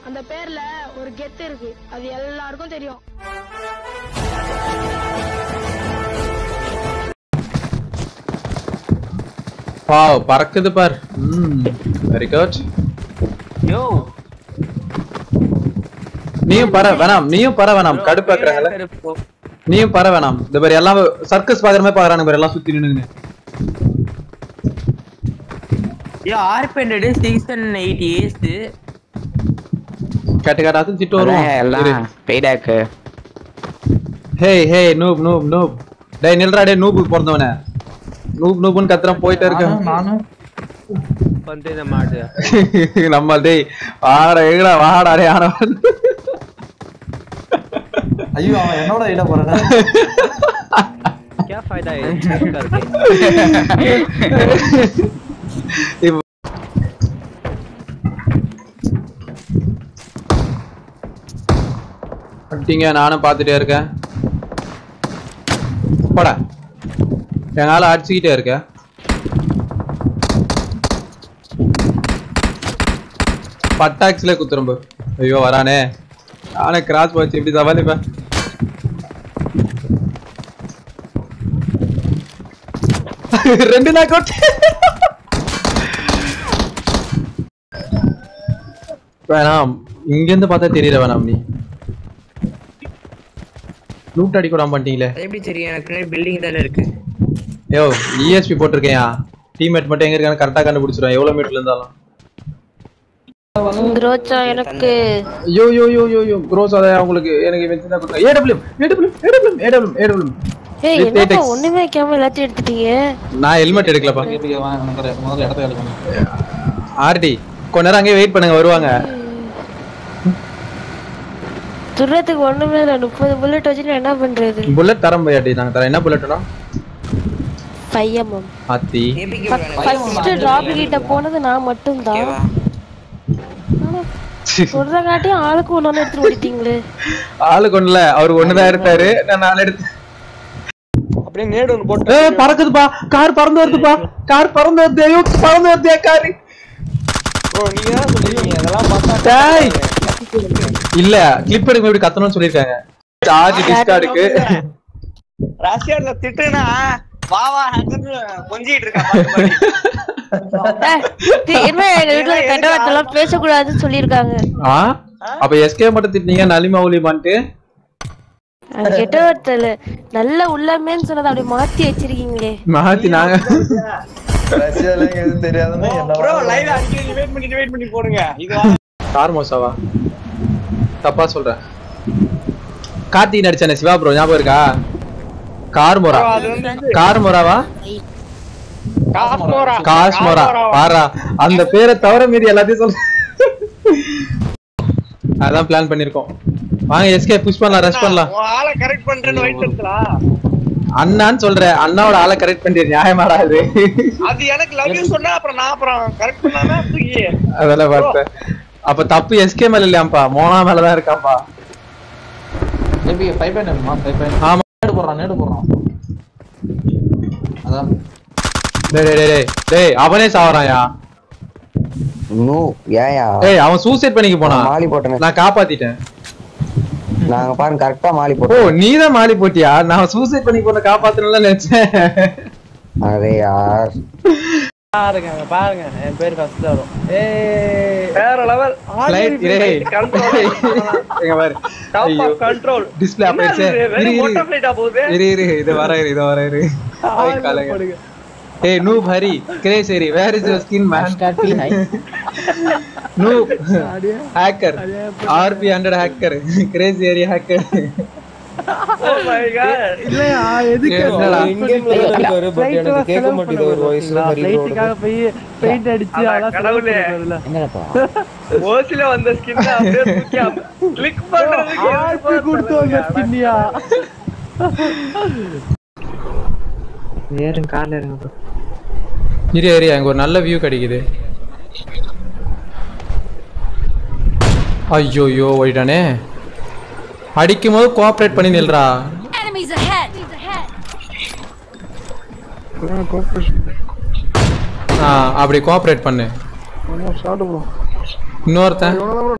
அந்த பேர்ல ஒரு கெத்து இருக்கு அது எல்லாருக்கும் தெரியும் வாவ் பறக்குது பார் ம் வெரி குட் யோ நீயும் பற வேணாம் நீயும் பற வேணாம் கடுப்பாக்குறாங்கல்ல நீயும் பற வேணாம் இந்த மாதிரி எல்லாம் சர்க்கஸ் பாக்குற மாதிரி பாக்குறானுங்க பாரு எல்லாம் சுத்தி நின்னுங்க யோ ஆர்பெண்டட் சீசன் எயிட் ஏஸ் கேட்டு கேட்டாச்சும் திட்டு வரும் இரு. எல்லாம் பெய்டாக்கு hey hey noob noob noob டேய் நில்றா டேய் நூபுக்கு பிறந்தவனே நூப் நூப்னு கத்துறான் போயிட்டே இருக்கேன் நானும் வந்து இந்த மாடு நம்ம டேய் வாடா எங்கடா வாடா டேய் ஆனா ஐயோ அவன் என்னோட இட போறேன் क्या फायदा है इसको करके இப்ப- அப்படிங்க நானும் பார்த்துட்டே இருக்கேன் போடா என்னால அடிச்சுக்கிட்டே இருக்க பட்டாக்ஸ்ல குத்துறம்பு ஐயோ வரானே நானே கிராஸ் போச்சு இப்படி சவாலிப்பேன் ரெண்டு நாக் அவுட் வேணாம் இங்க இருந்து பார்த்தா தெரியல வேணாம் நீ லூட் அடி கூட பண்ணிட்டீங்களே எப்படி தெரியும் எனக்கு பில்டிங் தானே இருக்கு யோ இஎஸ்பி போட்டிருக்கேயா டீம்மேட் மட்டும் எங்க இருக்கான்னு கரெக்டா கண்டுபிடிச்சிருவேன் எவ்வளவு மீட்டர்ல இருந்தாலும் ரோச்சா எனக்கு ஐயோ யோ யோ யோ யோ க்ரோஸ் அத உங்களுக்கு எனக்கு வெச்சு தான் கொடுத்தேன் A W A W A W A W A W ஏய் With என்னப்பா latex. ஒண்ணுமே வைக்காம எல்லாத்தையும் எடுத்துட்டீங்க நான் ஹெல்மெட் எடுக்கலப்பா முதல்ல இடத்த எடுக்கணும் ஆர்டி கொஞ்ச நேரம் அங்கேயே வெயிட் பண்ணுங்க வருவாங்க துறத்துக்கு ஒண்ணுமே இல்ல முப்பது புல்லட் வச்சு நான் என்ன பண்றது புல்லட் தரம் போயாட்டி நாங்க தரேன் என்ன புல்லட்னா பையமம் அத்தி ஃபர்ஸ்ட் டிராப் கிட்ட போனது நான் மட்டும் தான் சொல்ற காட்டியும் ஆளுக்கு ஒண்ணு எடுத்துட்டு ஓடிட்டீங்களே ஆளுக்கு ஒண்ணுல அவர் ஒண்ணுதான் எடுத்தாரு நான் நாலு எடுத்து அப்படியே நேடு ஒன்று போட்டு ஏய் பறக்குதுப்பா கார் பறந்து வருதுப்பா கார் பறந்து வருது ஐயோ பறந்து வருது கார் ப்ரோ நீங்க தான் சொல்றீங்க அதெல்லாம் பார்த்தா டேய் இல்ல கிளிப் எடுக்க இப்படி கத்தணும்னு சொல்லிருக்காங்க சார்ஜ் டிஸ்கார்டுக்கு ரஷ்யால திட்டுனா வா வா ஹேக்கர்னு கொஞ்சிட்டு இருக்கா பாத்து பாரு. ஏய், என்ன எங்க வீட்டுல கெட்ட வார்த்தைலாம் பேசக்கூடாதுன்னு சொல்லியிருக்காங்க ஆ அப்ப எஸ்கே மட்டும் திட்டினீங்க நலிமா ஒலிமான்ட்டு அது கெட்ட வார்த்தை இல்ல நல்ல உள்ளமேன்னு சொன்னதை அப்படியே மாத்தி வச்சிருக்கீங்களே மாத்தி நாங்க ரஷ்யால எதுவும் தெரியாதுன்னு என்ன ப்ரோ லைவ் அடிக்கடி வெயிட் பண்ணிட்டு வெயிட் பண்ணி போடுங்க இது கார் மோசாவா தப்பா சொல்றேன் கார்த்திக் நடிச்சானே சிவா ப்ரோ ஞாபகம் இருக்கா கார் மோரா அது வந்து கார் மோராவா காஸ்மோரா காஸ்மோரா பாரா அந்த பேரை தவிர மீதி எல்லாத்தையும் சொல்ல அதான் பிளான் பண்ணிருக்கோம் வாங்க எஸ்கே புஷ் பண்ணலாம் ரஷ் பண்ணலாம் உன் ஆளை கரெக்ட் பண்றேன்னு வெயிட் பண்ணலாம் அண்ணான்னு சொல்றேன் அண்ணாவோட ஆளை கரெக்ட் பண்ணிட்டு நியாயமாடா அது அது எனக்கு லவ் யூ சொன்னா அப்புறம் நான் அப்புறம் கரெக்ட் பண்ணாம தூக்கி அதெல்லாம் பார்த்தேன் அப்ப தப்பு எஸ்கே மேல இல்லையாம்பா மோனா மேலதான் இருக்காப்பா எப்படி ஃபைவ் பாயிண்ட் வேணுமா ஃபைவ் பாயிண்ட் ஆமா நேடு போடுறான் நேடு போடுறான் அதான் டேய் டேய், டேய் டேய் டேய் அவனே சாவறான்யா நோ ஏயா டேய் அவன் சூசைட் பண்ணிக்க போனான் மாலி போட்டேன் நான் காப்பாத்திட்டேன் நாங்க பாருங்க கரெக்டா மாலி ஓ போட்டோம் நீதான் மாலி போட்டியா நான் சூசைட் பண்ணி போன காப்பாத்தணும்ல நினைச்சேன் அதே யார் பாருங்க பாருங்க என் பேர் ஃபர்ஸ்ட் வரும் ஏய் வேற லெவல் Flight, டேய். எங்க பாரு ஐயோ கண்ட்ரோல் டிஸ்ப்ளே ஆயிடுச்சு இரு மொட்டை இரு ஃபிளைட்டா போகுது இரு இரு இது வர இரு இது வர இரு ஐ காலங்க ஏய் நூப் ஹரி கிரேஸ் Hari where is your skin man noob hacker RP 100 hacker கிரேஸ் area hacker oh my god என்னடா கடவுளே என்னடா ஓசில வந்த ஸ்கின் அப்படியே தூக்கி கிளிக் பண்றதுக்கு ஆர்பி கொடுத்து வந்த ஸ்கின்னியா இரு இரு அங்க ஒரு நல்ல வியூ கிடைக்குது ஐயோயோ ஓடிட்டானே அடிக்கும் போது கோஆப்ரேட் பண்ணி நில்றா Enemies ahead! ஆ அப்படி கோஆப்ரேட் பண்ணு இன்னொருத்தன்